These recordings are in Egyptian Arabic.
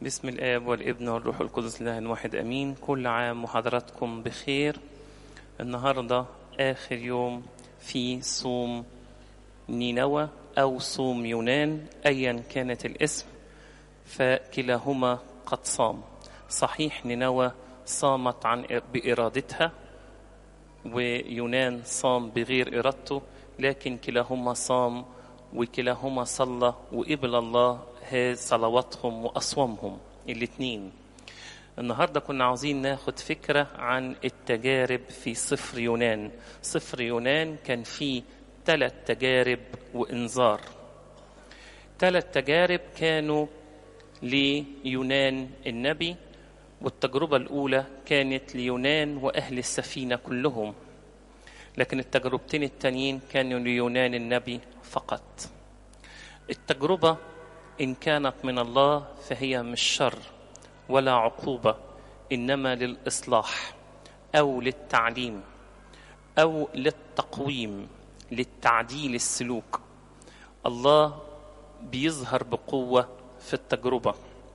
بسم الآب والابن والروح القدس الله واحد أمين كل عام وحضراتكم بخير النهاردة آخر يوم في صوم نينوى أو صوم يونان أيا كانت الاسم فكلاهما قد صام صحيح نينوى صامت عن بإرادتها ويونان صام بغير إرادته لكن كلاهما صام وكلاهما صلى وقبل الله صلواتهم وأصوامهم الاثنين النهاردة كنا عاوزين ناخد فكرة عن التجارب في صفر يونان صفر يونان كان فيه ثلاث تجارب وإنذار ثلاث تجارب كانوا ليونان النبي والتجربة الأولى كانت ليونان وأهل السفينة كلهم لكن التجربتين التانيين كانوا ليونان النبي فقط التجربة إن كانت من الله فهي مش شر ولا عقوبة إنما للإصلاح أو للتعليم أو للتقويم للتعديل السلوك الله بيظهر بقوة في التجربة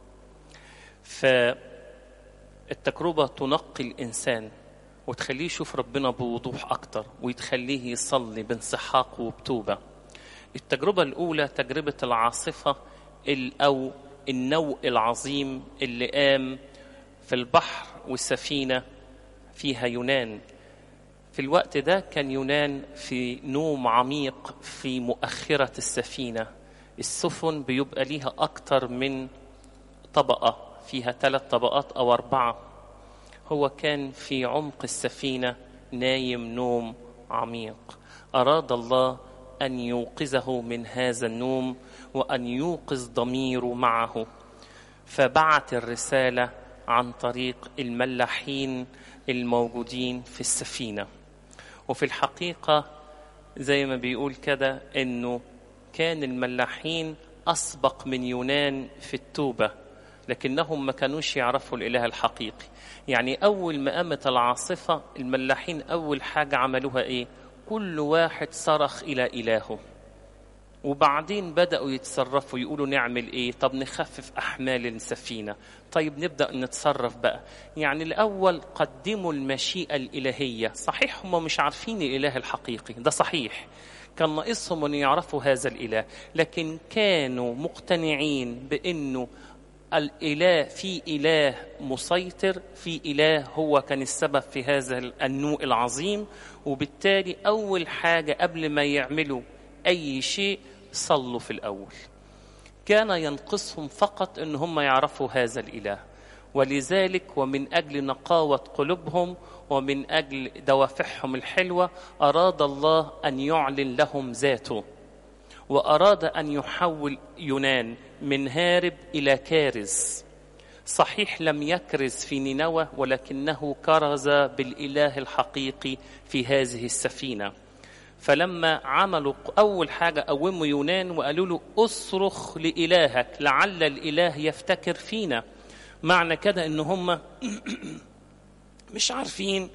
فالتجربة تنقي الإنسان وتخليه يشوف ربنا بوضوح أكتر وتخليه يصلي بانسحاق وبتوبة التجربة الأولى تجربة العاصفة أو النوء العظيم اللي قام في البحر والسفينة فيها يونان في الوقت ده كان يونان في نوم عميق في مؤخرة السفينة السفن بيبقى ليها أكتر من طبقة فيها ثلاث طبقات أو أربعة هو كان في عمق السفينة نايم نوم عميق أراد الله أن يوقظه من هذا النوم وأن يوقظ ضميره معه فبعت الرسالة عن طريق الملاحين الموجودين في السفينة وفي الحقيقة زي ما بيقول كده إنه كان الملاحين أسبق من يونان في التوبة لكنهم ما كانوش يعرفوا الإله الحقيقي يعني أول ما قامت العاصفة الملاحين أول حاجة عملوها إيه كل واحد صرخ إلى إلهه وبعدين بدأوا يتصرفوا يقولوا نعمل إيه طب نخفف أحمال السفينة طيب نبدأ نتصرف بقى يعني الأول قدموا المشيئة الإلهية صحيح هم مش عارفين الإله الحقيقي ده صحيح كان ناقصهم أن يعرفوا هذا الإله لكن كانوا مقتنعين بأنه الإله في إله مسيطر في إله هو كان السبب في هذا النوء العظيم وبالتالي أول حاجة قبل ما يعملوا أي شيء صلوا في الأول كان ينقصهم فقط أن هم يعرفوا هذا الإله ولذلك ومن أجل نقاوة قلوبهم ومن أجل دوافعهم الحلوة أراد الله أن يعلن لهم ذاته وأراد أن يحول يونان من هارب إلى كارز صحيح لم يكرز في نينوى ولكنه كرز بالإله الحقيقي في هذه السفينة فلما عملوا أول حاجة قوموا يونان وقالوا له أصرخ لإلهك لعل الإله يفتكر فينا معنى كده إن هم مش عارفين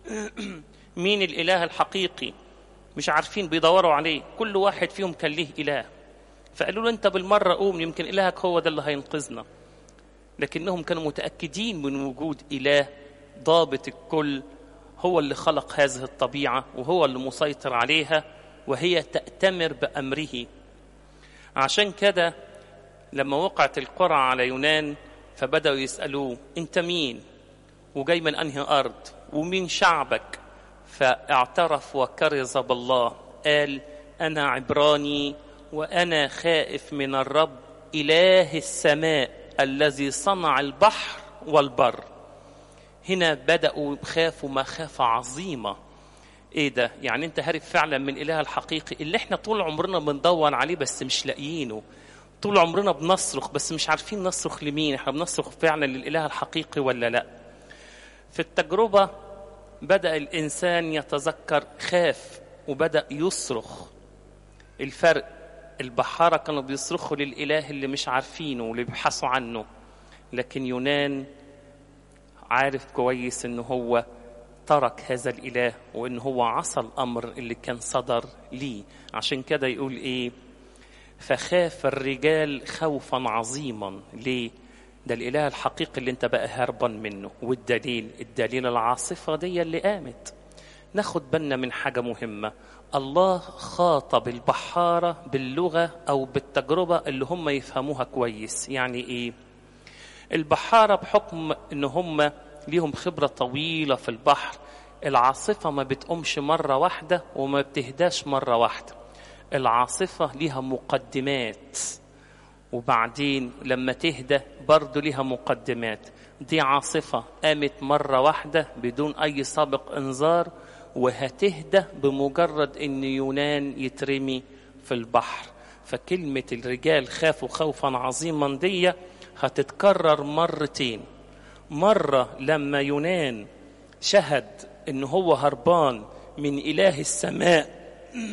مين الإله الحقيقي مش عارفين بيدوروا عليه كل واحد فيهم كان ليه إله فقالوا له أنت بالمرة قوم يمكن إلهك هو ده اللي هينقذنا لكنهم كانوا متأكدين من وجود إله ضابط الكل هو اللي خلق هذه الطبيعة وهو اللي مسيطر عليها وهي تأتمر بأمره عشان كده لما وقعت القرعة على يونان فبدأوا يسألوه أنت مين وجاي من أنهي أرض ومين شعبك فاعترف وكرز بالله قال أنا عبراني وأنا خائف من الرب إله السماء الذي صنع البحر والبر هنا بدأوا خافوا مخافة عظيمة ايه ده يعني انت هارب فعلا من الاله الحقيقي اللي احنا طول عمرنا بندور عليه بس مش لاقيينه طول عمرنا بنصرخ بس مش عارفين نصرخ لمين احنا بنصرخ فعلا للاله الحقيقي ولا لا في التجربه بدا الانسان يتذكر خاف وبدا يصرخ الفرق البحاره كانوا بيصرخوا للاله اللي مش عارفينه واللي بيبحثوا عنه لكن يونان عارف كويس ان هو ترك هذا الاله وان هو عصى الامر اللي كان صدر ليه عشان كده يقول ايه فخاف الرجال خوفا عظيما ليه ده الإله الحقيقي اللي انت بقى هربان منه والدليل الدليل العاصفة دي اللي قامت ناخد بالنا من حاجة مهمة الله خاطب البحارة باللغة أو بالتجربة اللي هم يفهموها كويس يعني إيه البحارة بحكم إن هم ليهم خبرة طويلة في البحر العاصفة ما بتقومش مرة واحدة وما بتهداش مرة واحدة العاصفة ليها مقدمات وبعدين لما تهدى برضه ليها مقدمات دي عاصفة قامت مرة واحدة بدون أي سابق إنذار وهتهدى بمجرد ان يونان يترمي في البحر فكلمة الرجال خافوا خوفا عظيما دي هتتكرر مرتين مرة لما يونان شهد ان هو هربان من اله السماء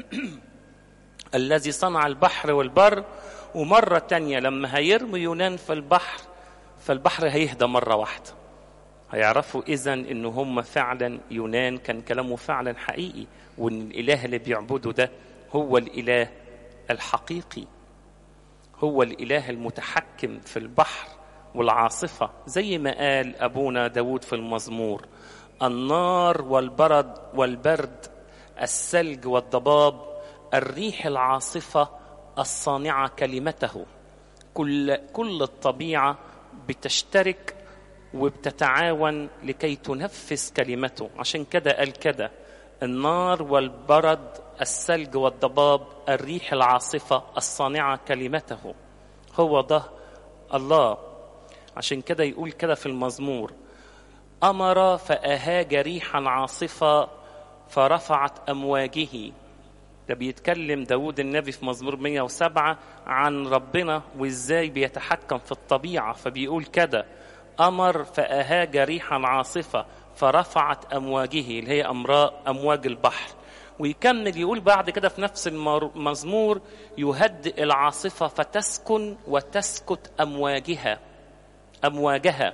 الذي صنع البحر والبر ومرة تانية لما هيرمي يونان في البحر فالبحر هيهدى مرة واحدة هيعرفوا اذا ان هم فعلا يونان كان كلامه فعلا حقيقي وان الاله اللي بيعبده ده هو الاله الحقيقي هو الاله المتحكم في البحر والعاصفه زي ما قال ابونا داود في المزمور النار والبرد والبرد الثلج والضباب الريح العاصفه الصانعه كلمته كل كل الطبيعه بتشترك وبتتعاون لكي تنفذ كلمته عشان كده قال كده النار والبرد الثلج والضباب الريح العاصفة الصانعة كلمته هو ده الله عشان كده يقول كده في المزمور أمر فأهاج ريحا عاصفة فرفعت أمواجه ده بيتكلم داود النبي في مزمور 107 عن ربنا وإزاي بيتحكم في الطبيعة فبيقول كده أمر فأهاج ريحا عاصفة فرفعت أمواجه اللي هي أمراء أمواج البحر ويكمل يقول بعد كده في نفس المزمور يهدئ العاصفة فتسكن وتسكت أمواجها أمواجها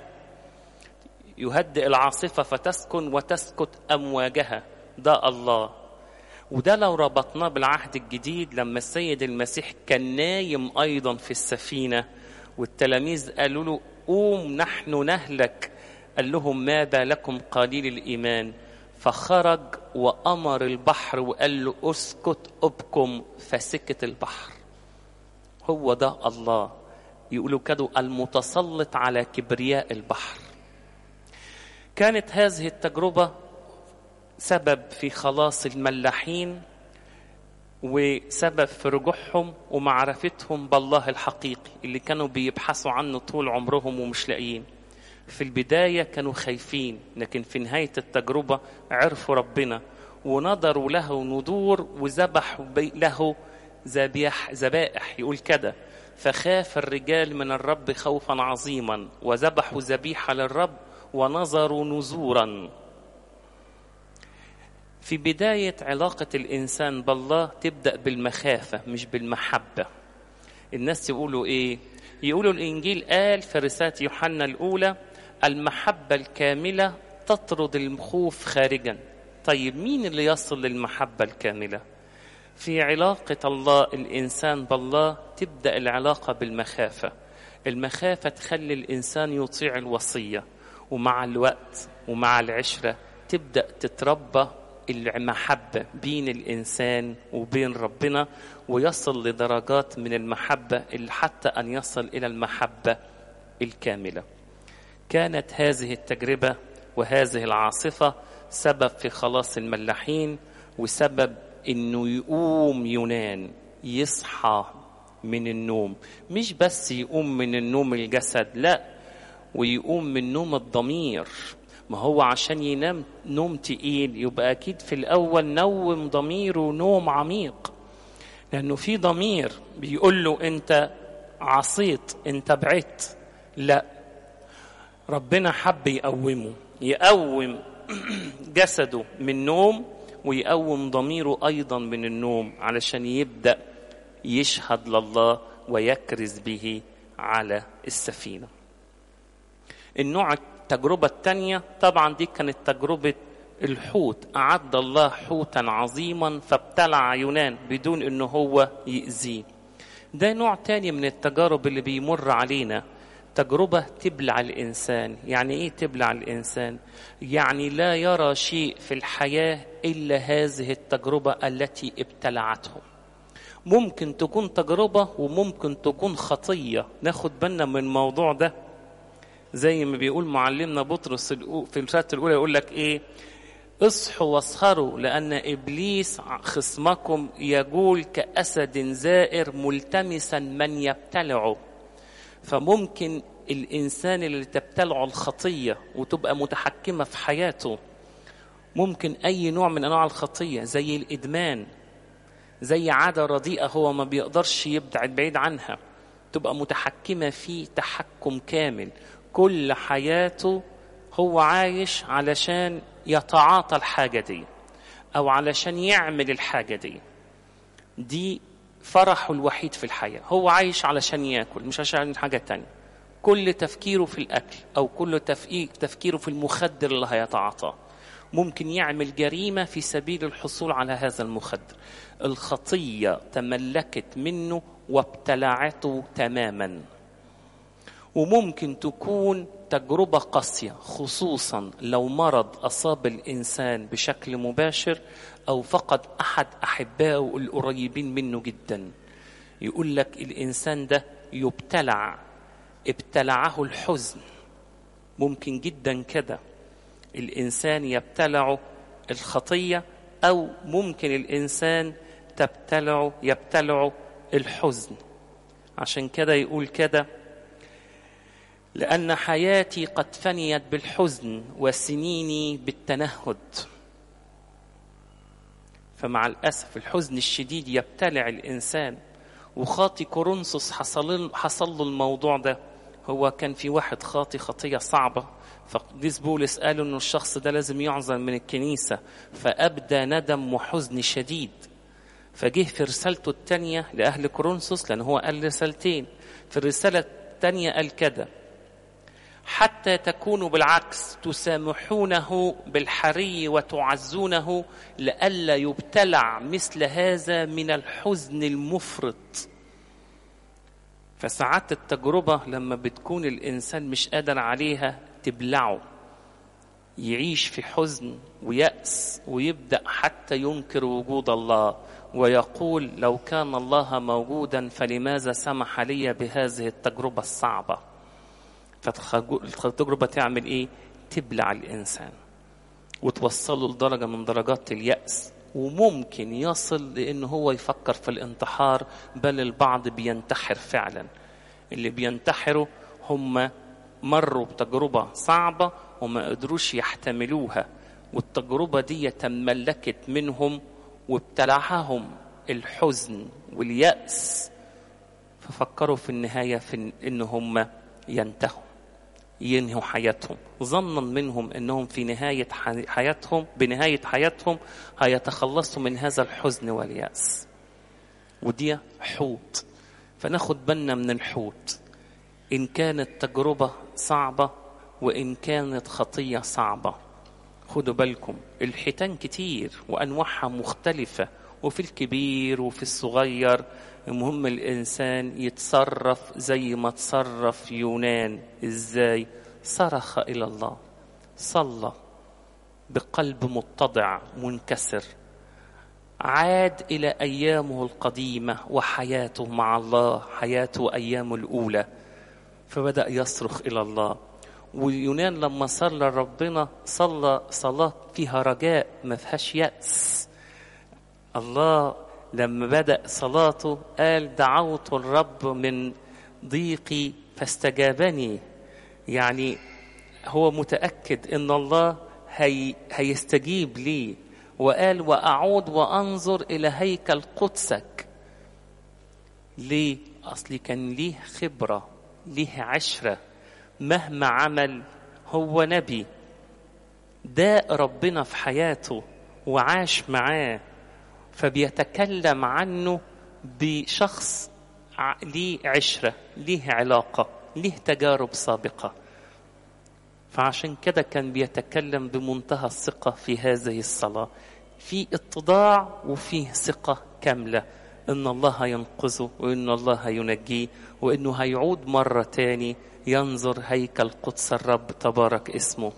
يهدئ العاصفة فتسكن وتسكت أمواجها ده الله وده لو ربطناه بالعهد الجديد لما السيد المسيح كان نايم أيضا في السفينة والتلاميذ قالوا له قوم نحن نهلك قال لهم ما بالكم قليل الإيمان فخرج وأمر البحر وقال له اسكت أبكم فسكت البحر هو ده الله يقولوا كده المتسلط على كبرياء البحر كانت هذه التجربة سبب في خلاص الملاحين وسبب في رجوعهم ومعرفتهم بالله الحقيقي اللي كانوا بيبحثوا عنه طول عمرهم ومش لاقيين في البداية كانوا خايفين لكن في نهاية التجربة عرفوا ربنا ونظروا له ندور وذبحوا له ذبيح ذبائح يقول كده فخاف الرجال من الرب خوفا عظيما وذبحوا ذبيحة للرب ونظروا نزورا في بداية علاقة الإنسان بالله تبدأ بالمخافة مش بالمحبة الناس يقولوا إيه؟ يقولوا الإنجيل قال في رسالة يوحنا الأولى المحبة الكاملة تطرد الخوف خارجا طيب مين اللي يصل للمحبة الكاملة؟ في علاقة الله الإنسان بالله تبدأ العلاقة بالمخافة المخافة تخلي الإنسان يطيع الوصية ومع الوقت ومع العشرة تبدأ تتربى المحبة بين الإنسان وبين ربنا ويصل لدرجات من المحبة اللي حتى أن يصل إلى المحبة الكاملة كانت هذه التجربة وهذه العاصفة سبب في خلاص الملاحين وسبب انه يقوم يونان يصحى من النوم مش بس يقوم من النوم الجسد لا ويقوم من نوم الضمير ما هو عشان ينام نوم تقيل يبقى اكيد في الاول نوم ضميره نوم عميق لانه في ضمير بيقول له انت عصيت انت بعدت لا ربنا حب يقومه يقوم جسده من نوم ويقوم ضميره ايضا من النوم علشان يبدا يشهد لله ويكرز به على السفينه النوع التجربه الثانيه طبعا دي كانت تجربه الحوت اعد الله حوتا عظيما فابتلع يونان بدون انه هو يأذيه ده نوع تاني من التجارب اللي بيمر علينا تجربة تبلع الإنسان يعني إيه تبلع الإنسان يعني لا يرى شيء في الحياة إلا هذه التجربة التي ابتلعته ممكن تكون تجربة وممكن تكون خطية ناخد بالنا من الموضوع ده زي ما بيقول معلمنا بطرس في الرسالة الأولى يقول لك إيه اصحوا واسهروا لأن إبليس خصمكم يجول كأسد زائر ملتمسا من يبتلعه فممكن الإنسان اللي تبتلعه الخطية وتبقى متحكمة في حياته ممكن أي نوع من أنواع الخطية زي الإدمان زي عادة رديئة هو ما بيقدرش يبعد بعيد عنها تبقى متحكمة فيه تحكم كامل كل حياته هو عايش علشان يتعاطى الحاجة دي أو علشان يعمل الحاجة دي دي فرحه الوحيد في الحياة هو عايش علشان ياكل مش عشان حاجة تانية كل تفكيره في الأكل أو كل تفكيره في المخدر اللي هيتعاطاه ممكن يعمل جريمة في سبيل الحصول على هذا المخدر الخطية تملكت منه وابتلعته تماما وممكن تكون تجربة قاسية خصوصا لو مرض أصاب الإنسان بشكل مباشر أو فقد أحد أحبائه القريبين منه جدا يقول لك الإنسان ده يبتلع ابتلعه الحزن ممكن جدا كده الإنسان يبتلع الخطية أو ممكن الإنسان تبتلع يبتلع الحزن عشان كده يقول كده لأن حياتي قد فنيت بالحزن وسنيني بالتنهد فمع الأسف الحزن الشديد يبتلع الإنسان وخاطي كورنثوس حصل حصل له الموضوع ده هو كان في واحد خاطي خطية صعبة فقديس بولس قالوا انه الشخص ده لازم يعزل من الكنيسة فأبدى ندم وحزن شديد فجه في رسالته الثانية لأهل كورنثوس لأن هو قال رسالتين في الرسالة الثانية قال كده حتى تكونوا بالعكس تسامحونه بالحري وتعزونه لئلا يبتلع مثل هذا من الحزن المفرط فساعات التجربة لما بتكون الإنسان مش قادر عليها تبلعه يعيش في حزن ويأس ويبدأ حتى ينكر وجود الله ويقول لو كان الله موجودا فلماذا سمح لي بهذه التجربة الصعبة فالتجربة تعمل إيه؟ تبلع الإنسان وتوصله لدرجة من درجات اليأس وممكن يصل لأن هو يفكر في الانتحار بل البعض بينتحر فعلا اللي بينتحروا هم مروا بتجربة صعبة وما قدروش يحتملوها والتجربة دي تملكت منهم وابتلعهم الحزن واليأس ففكروا في النهاية في إن هم ينتهوا ينهوا حياتهم ظنا منهم انهم في نهايه حياتهم بنهايه حياتهم هيتخلصوا من هذا الحزن والياس ودي حوت فناخد بالنا من الحوت ان كانت تجربه صعبه وان كانت خطيه صعبه خدوا بالكم الحيتان كتير وانواعها مختلفه وفي الكبير وفي الصغير المهم الإنسان يتصرف زي ما تصرف يونان إزاي صرخ إلى الله صلى بقلب متضع منكسر عاد إلى أيامه القديمة وحياته مع الله حياته أيامه الأولى فبدأ يصرخ إلى الله ويونان لما صلى ربنا صلى صلاة فيها رجاء ما فيهاش يأس الله لما بدأ صلاته قال دعوت الرب من ضيقي فاستجابني يعني هو متأكد إن الله هي هيستجيب لي وقال وأعود وأنظر إلى هيكل قدسك ليه؟ أصلي كان ليه خبرة ليه عشرة مهما عمل هو نبي داء ربنا في حياته وعاش معاه فبيتكلم عنه بشخص ليه عشرة ليه علاقة ليه تجارب سابقة فعشان كده كان بيتكلم بمنتهى الثقة في هذه الصلاة في اتضاع وفيه ثقة كاملة ان الله هينقذه وان الله هينجيه وانه هيعود مرة تاني ينظر هيكل قدس الرب تبارك اسمه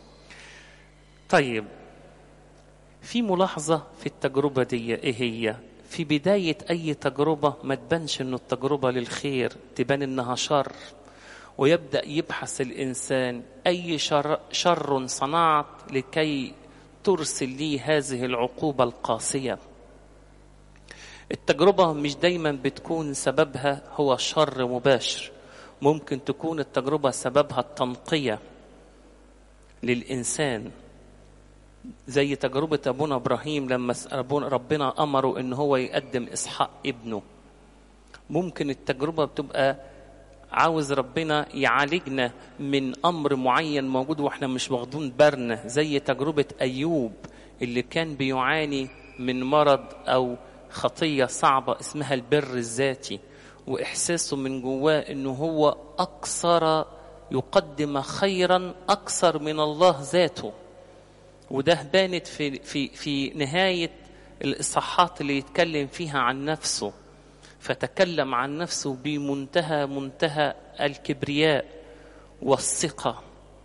طيب في ملاحظة في التجربة دي ايه هي في بداية أي تجربة ما تبانش إنه التجربة للخير تبان إنها شر ويبدأ يبحث الإنسان أي شر, شر صنعت لكي ترسل لي هذه العقوبة القاسية التجربة مش دايما بتكون سببها هو شر مباشر ممكن تكون التجربة سببها التنقية للإنسان زي تجربة أبونا إبراهيم لما أبونا ربنا أمره إن هو يقدم إسحاق ابنه ممكن التجربة بتبقى عاوز ربنا يعالجنا من أمر معين موجود وإحنا مش واخدين بالنا زي تجربة أيوب اللي كان بيعاني من مرض أو خطية صعبة اسمها البر الذاتي وإحساسه من جواه إنه هو أكثر يقدم خيرا أكثر من الله ذاته وده بانت في في في نهايه الاصحاحات اللي يتكلم فيها عن نفسه فتكلم عن نفسه بمنتهى منتهى الكبرياء والثقه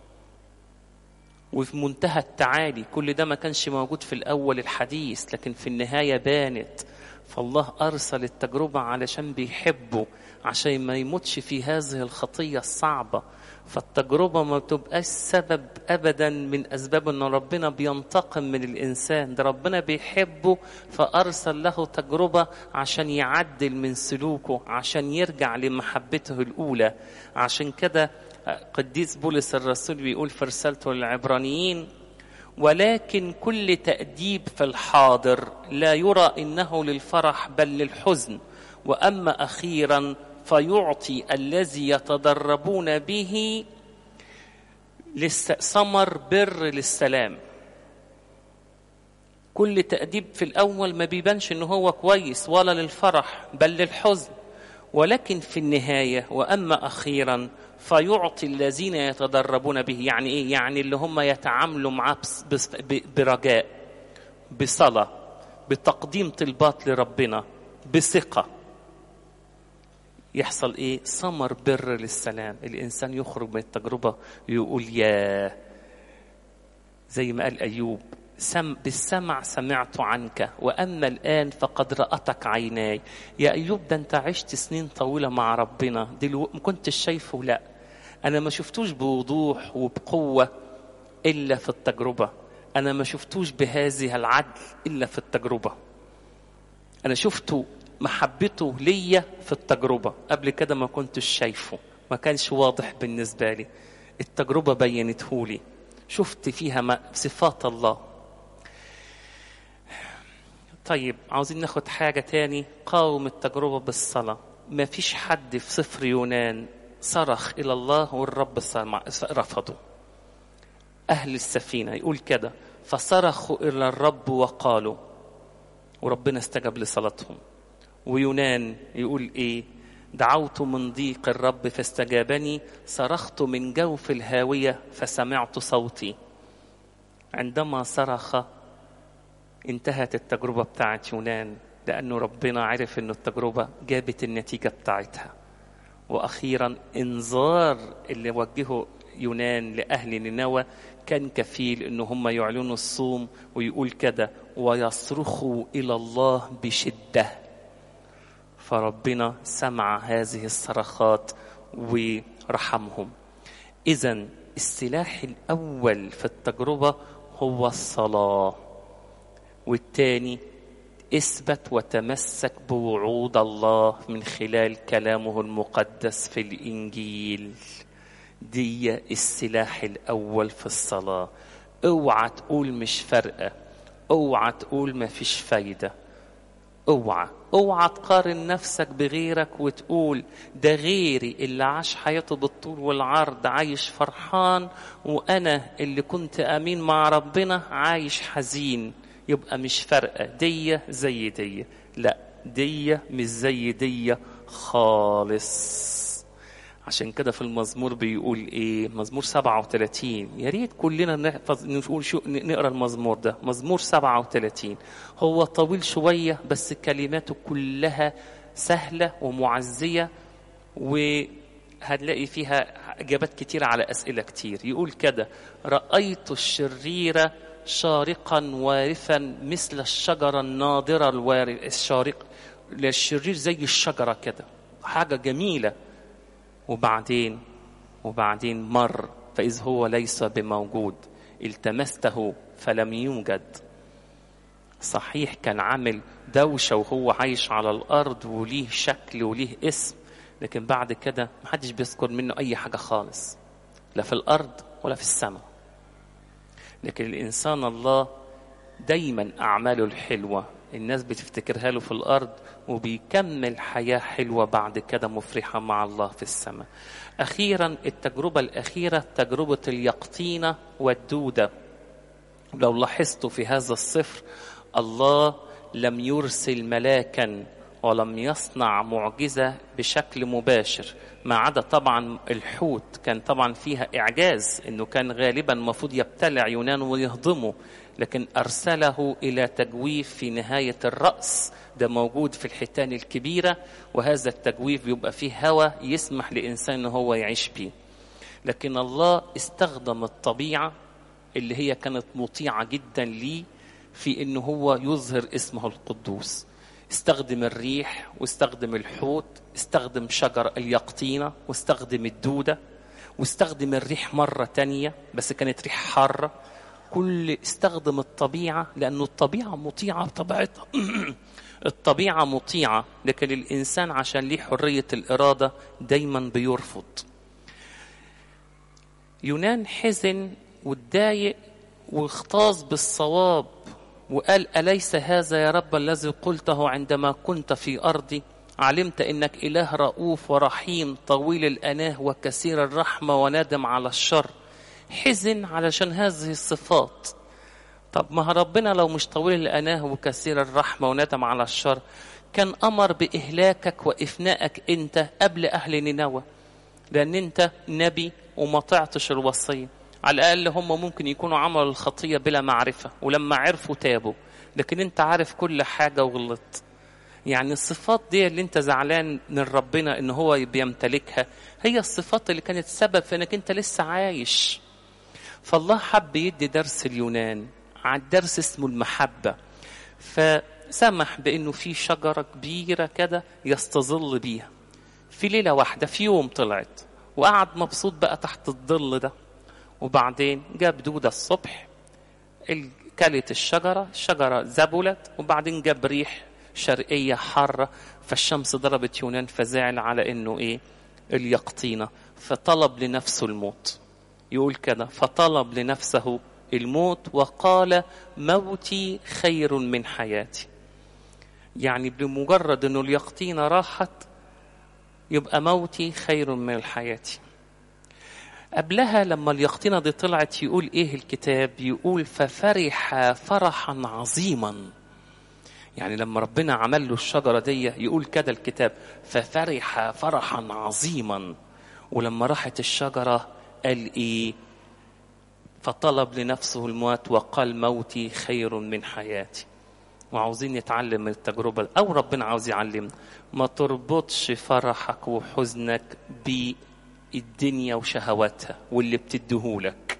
وفي منتهى التعالي كل ده ما كانش موجود في الاول الحديث لكن في النهايه بانت فالله ارسل التجربه علشان بيحبه عشان ما يموتش في هذه الخطيه الصعبه فالتجربة ما بتبقاش سبب أبدا من أسباب أن ربنا بينتقم من الإنسان ده ربنا بيحبه فأرسل له تجربة عشان يعدل من سلوكه عشان يرجع لمحبته الأولى عشان كده قديس بولس الرسول بيقول في رسالته للعبرانيين ولكن كل تأديب في الحاضر لا يرى إنه للفرح بل للحزن وأما أخيرا فيعطي الذي يتدربون به ثمر بر للسلام كل تأديب في الأول ما بيبانش إن هو كويس ولا للفرح بل للحزن ولكن في النهاية وأما أخيرا فيعطي الذين يتدربون به يعني إيه؟ يعني اللي هم يتعاملوا معاه برجاء بصلاة بتقديم طلبات لربنا بثقة يحصل ايه ثمر بر للسلام الانسان يخرج من التجربه يقول يا زي ما قال ايوب سم بالسمع سمعت عنك واما الان فقد راتك عيناي يا ايوب ده انت عشت سنين طويله مع ربنا دلوقتي ما كنتش شايفه لا انا ما شفتوش بوضوح وبقوه الا في التجربه انا ما شفتوش بهذه العدل الا في التجربه انا شفته محبته ليا في التجربة قبل كده ما كنتش شايفه ما كانش واضح بالنسبة لي التجربة بينته لي شفت فيها صفات الله طيب عاوزين ناخد حاجة تاني قاوم التجربة بالصلاة ما فيش حد في سفر يونان صرخ إلى الله والرب رفضه أهل السفينة يقول كده فصرخوا إلى الرب وقالوا وربنا استجاب لصلاتهم ويونان يقول ايه دعوت من ضيق الرب فاستجابني صرخت من جوف الهاوية فسمعت صوتي عندما صرخ انتهت التجربة بتاعت يونان لأنه ربنا عرف أن التجربة جابت النتيجة بتاعتها وأخيرا إنذار اللي وجهه يونان لأهل نينوى كان كفيل أن هم يعلنوا الصوم ويقول كده ويصرخوا إلى الله بشدة فربنا سمع هذه الصرخات ورحمهم اذا السلاح الاول في التجربه هو الصلاه والثاني اثبت وتمسك بوعود الله من خلال كلامه المقدس في الانجيل دي السلاح الاول في الصلاه اوعى تقول مش فارقه اوعى تقول ما فيش فايده اوعى اوعى تقارن نفسك بغيرك وتقول ده غيري اللي عاش حياته بالطول والعرض عايش فرحان وانا اللي كنت امين مع ربنا عايش حزين يبقى مش فارقه دي زي دي لا دي مش زي دي خالص عشان كده في المزمور بيقول ايه مزمور 37 يا ريت كلنا نحفظ نقول شو نقرا المزمور ده مزمور 37 هو طويل شويه بس كلماته كلها سهله ومعزيه وهنلاقي فيها اجابات كتير على اسئله كتير يقول كده رايت الشرير شارقا وارفا مثل الشجره الناضره الوارف الشارق للشرير زي الشجره كده حاجه جميله وبعدين وبعدين مر فإذ هو ليس بموجود التمسته فلم يوجد صحيح كان عامل دوشة وهو عايش على الأرض وليه شكل وليه اسم لكن بعد كده محدش بيذكر منه أي حاجة خالص لا في الأرض ولا في السماء لكن الإنسان الله دايما أعماله الحلوة الناس بتفتكرها له في الأرض وبيكمل حياة حلوة بعد كده مفرحة مع الله في السماء أخيرا التجربة الأخيرة تجربة اليقطينة والدودة لو لاحظتوا في هذا الصفر الله لم يرسل ملاكا ولم يصنع معجزة بشكل مباشر ما عدا طبعا الحوت كان طبعا فيها إعجاز أنه كان غالبا المفروض يبتلع يونان ويهضمه لكن أرسله إلى تجويف في نهاية الرأس ده موجود في الحيتان الكبيرة وهذا التجويف بيبقى فيه هواء يسمح لإنسان أنه هو يعيش بيه لكن الله استخدم الطبيعة اللي هي كانت مطيعة جدا ليه في أنه هو يظهر اسمه القدوس استخدم الريح واستخدم الحوت استخدم شجر اليقطينة واستخدم الدودة واستخدم الريح مرة تانية بس كانت ريح حارة كل استخدم الطبيعة لأنه الطبيعة مطيعة بطبيعتها الطبيعة مطيعة لكن الإنسان عشان ليه حرية الإرادة دايما بيرفض يونان حزن واتضايق واغتاظ بالصواب وقال أليس هذا يا رب الذي قلته عندما كنت في أرضي علمت إنك إله رؤوف ورحيم طويل الأناه وكثير الرحمة وندم على الشر حزن علشان هذه الصفات طب ما ربنا لو مش طويل الأناه وكثير الرحمة وندم على الشر كان أمر بإهلاكك وإفنائك أنت قبل أهل نينوى لأن أنت نبي وما طعتش الوصية على الأقل هم ممكن يكونوا عملوا الخطية بلا معرفة ولما عرفوا تابوا لكن أنت عارف كل حاجة وغلطت يعني الصفات دي اللي انت زعلان من ربنا ان هو بيمتلكها هي الصفات اللي كانت سبب في انك انت لسه عايش فالله حب يدي درس اليونان عن درس اسمه المحبة فسمح بانه في شجرة كبيرة كده يستظل بيها في ليلة واحدة في يوم طلعت وقعد مبسوط بقى تحت الظل ده وبعدين جاب دودة الصبح كلت الشجرة الشجرة زبلت وبعدين جاب ريح شرقية حارة فالشمس ضربت يونان فزعل على انه ايه اليقطينة فطلب لنفسه الموت يقول كده فطلب لنفسه الموت وقال موتي خير من حياتي يعني بمجرد انه اليقطينة راحت يبقى موتي خير من الحياة قبلها لما اليقطينة دي طلعت يقول ايه الكتاب يقول ففرح فرحا عظيما يعني لما ربنا عمل له الشجرة دي يقول كده الكتاب ففرح فرحا عظيما ولما راحت الشجرة قال ايه فطلب لنفسه الموت وقال موتي خير من حياتي وعاوزين نتعلم من التجربة أو ربنا عاوز يعلمنا ما تربطش فرحك وحزنك بالدنيا وشهواتها واللي بتديهولك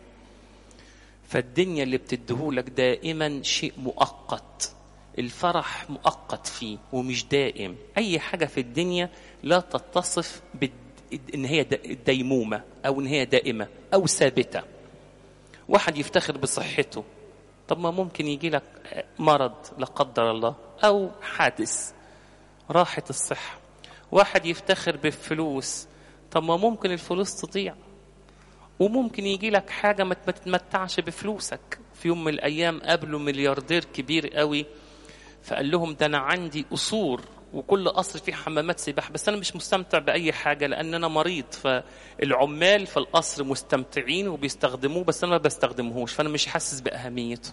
فالدنيا اللي بتديهولك دائما شيء مؤقت الفرح مؤقت فيه ومش دائم أي حاجة في الدنيا لا تتصف بد... إن هي ديمومة أو إن هي دائمة أو ثابتة واحد يفتخر بصحته طب ما ممكن يجي لك مرض لا قدر الله أو حادث راحة الصحة واحد يفتخر بالفلوس طب ما ممكن الفلوس تضيع وممكن يجي لك حاجة ما تتمتعش بفلوسك في يوم من الأيام قابلوا ملياردير كبير قوي فقال لهم ده أنا عندي قصور وكل قصر فيه حمامات سباحة بس أنا مش مستمتع بأي حاجة لأن أنا مريض فالعمال في القصر مستمتعين وبيستخدموه بس أنا ما بستخدمهوش فأنا مش حاسس بأهميته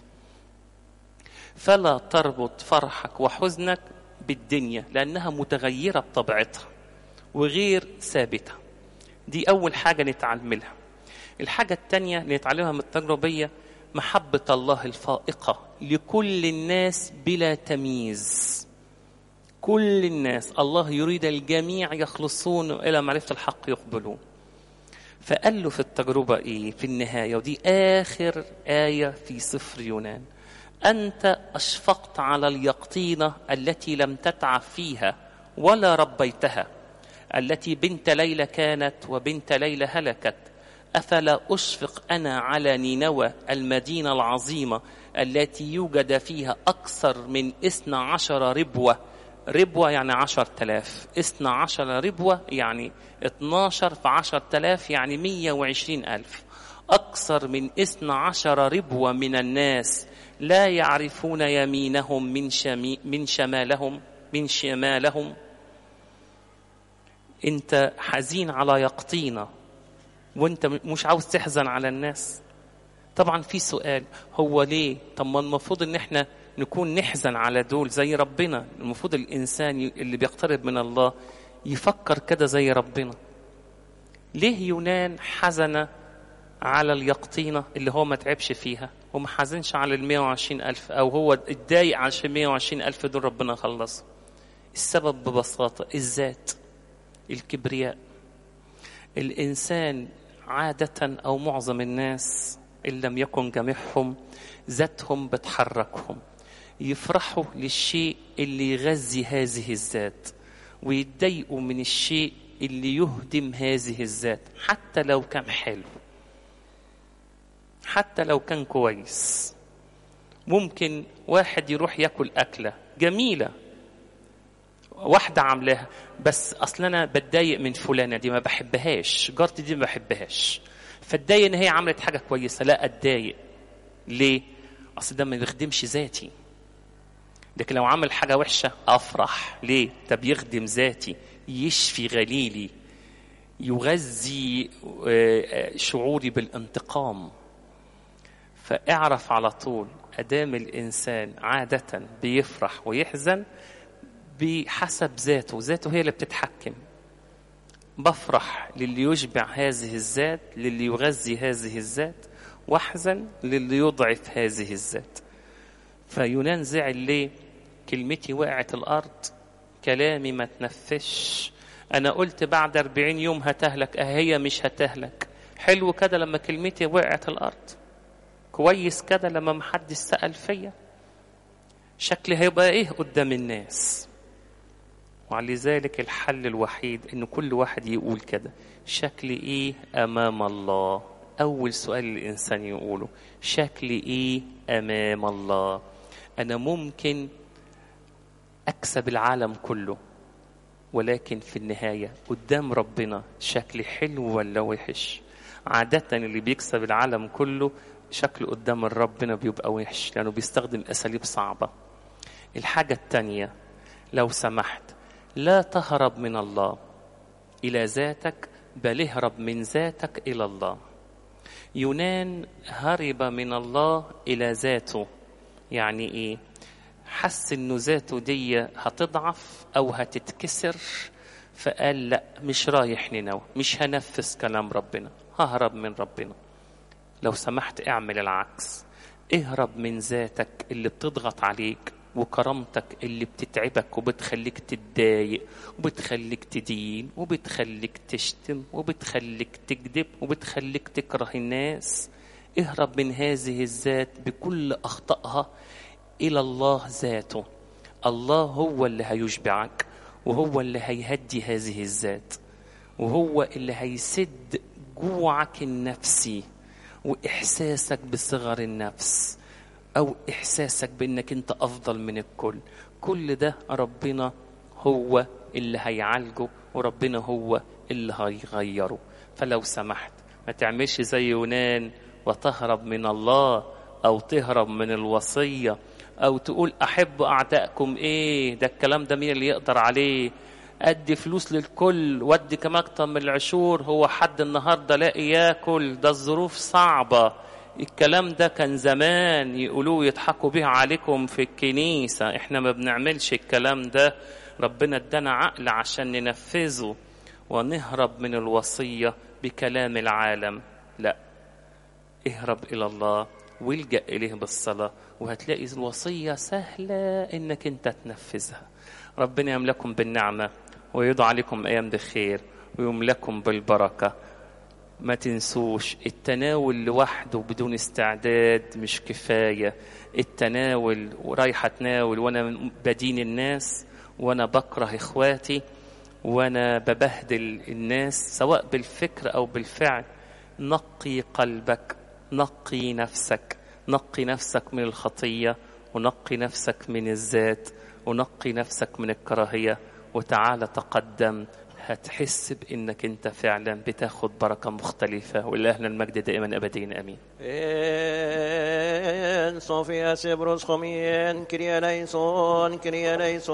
فلا تربط فرحك وحزنك بالدنيا لأنها متغيرة بطبيعتها وغير ثابتة دي أول حاجة نتعلمها الحاجة التانية اللي نتعلمها من التجربية محبة الله الفائقة لكل الناس بلا تمييز كل الناس الله يريد الجميع يخلصون إلى معرفة الحق يقبلون فقال له في التجربة إيه في النهاية ودي آخر آية في سفر يونان أنت أشفقت على اليقطينة التي لم تتعب فيها ولا ربيتها التي بنت ليلى كانت وبنت ليلى هلكت أفلا أشفق أنا على نينوى المدينة العظيمة التي يوجد فيها أكثر من إثنى عشر ربوة ربوة يعني عشر تلاف إثنى عشر ربوة يعني اتناشر في عشر تلاف يعني مية وعشرين ألف أكثر من إثنى عشر ربوة من الناس لا يعرفون يمينهم من, شمي من شمالهم من شمالهم انت حزين على يقطينة وانت مش عاوز تحزن على الناس طبعا في سؤال هو ليه طب ما المفروض ان احنا نكون نحزن على دول زي ربنا المفروض الانسان اللي بيقترب من الله يفكر كده زي ربنا ليه يونان حزن على اليقطينة اللي هو ما تعبش فيها وما حزنش على ال 120 ألف أو هو اتضايق عشان 120 ألف دول ربنا خلص السبب ببساطة الذات الكبرياء الإنسان عادة أو معظم الناس إن لم يكن جميعهم ذاتهم بتحركهم يفرحوا للشيء اللي يغذي هذه الذات ويتضايقوا من الشيء اللي يهدم هذه الذات حتى لو كان حلو حتى لو كان كويس ممكن واحد يروح ياكل أكلة جميلة واحدة عاملاها بس أصل أنا بتضايق من فلانة دي ما بحبهاش جارتي دي ما بحبهاش فاتضايق إن هي عملت حاجة كويسة لا أتضايق ليه؟ أصل ده ما بيخدمش ذاتي لكن لو عمل حاجة وحشة أفرح ليه؟ ده بيخدم ذاتي يشفي غليلي يغذي شعوري بالانتقام فاعرف على طول أدام الإنسان عادة بيفرح ويحزن بحسب ذاته ذاته هي اللي بتتحكم بفرح للي يشبع هذه الذات للي يغذي هذه الذات واحزن للي يضعف هذه الذات فيونان زعل ليه كلمتي وقعت الأرض كلامي ما تنفش أنا قلت بعد أربعين يوم هتهلك أهي مش هتهلك حلو كده لما كلمتي وقعت الأرض كويس كده لما محدش سأل فيا شكلي هيبقى ايه قدام الناس ولذلك الحل الوحيد ان كل واحد يقول كده شكلي ايه امام الله اول سؤال الانسان يقوله شكلي ايه امام الله انا ممكن اكسب العالم كله ولكن في النهايه قدام ربنا شكلي حلو ولا وحش عاده اللي بيكسب العالم كله شكله قدام ربنا بيبقى وحش لأنه بيستخدم أساليب صعبة الحاجة التانية لو سمحت لا تهرب من الله إلى ذاتك بل اهرب من ذاتك إلى الله يونان هرب من الله إلى ذاته يعني إيه حس إنه ذاته دي هتضعف أو هتتكسر فقال لا مش رايح نينوى مش هنفذ كلام ربنا ههرب من ربنا لو سمحت اعمل العكس اهرب من ذاتك اللي بتضغط عليك وكرامتك اللي بتتعبك وبتخليك تتضايق وبتخليك تدين وبتخليك تشتم وبتخليك تكذب وبتخليك تكره الناس اهرب من هذه الذات بكل اخطائها الى الله ذاته الله هو اللي هيشبعك وهو اللي هيهدي هذه الذات وهو اللي هيسد جوعك النفسي واحساسك بصغر النفس او احساسك بانك انت افضل من الكل كل ده ربنا هو اللي هيعالجه وربنا هو اللي هيغيره فلو سمحت ما تعملش زي يونان وتهرب من الله او تهرب من الوصيه او تقول احب اعدائكم ايه ده الكلام ده مين اللي يقدر عليه ادي فلوس للكل ودي كم اكتر من العشور هو حد النهارده لاقي ياكل ده الظروف صعبه الكلام ده كان زمان يقولوه يضحكوا به عليكم في الكنيسه احنا ما بنعملش الكلام ده ربنا ادانا عقل عشان ننفذه ونهرب من الوصية بكلام العالم لا اهرب إلى الله والجأ إليه بالصلاة وهتلاقي الوصية سهلة إنك أنت تنفذها ربنا يملكم بالنعمة ويضع عليكم أيام بخير ويملكم بالبركة ما تنسوش التناول لوحده بدون استعداد مش كفاية التناول ورايحة اتناول وانا بدين الناس وانا بكره اخواتي وانا ببهدل الناس سواء بالفكر او بالفعل نقي قلبك نقي نفسك نقي نفسك من الخطية ونقي نفسك من الذات ونقي نفسك من الكراهية وتعالى تقدم هتحس بانك انت فعلا بتاخد بركه مختلفه ولهنا المجد دائما ابديا امين En Sofia Sebros Komien, Kyrie eleison, Kyrie eleison.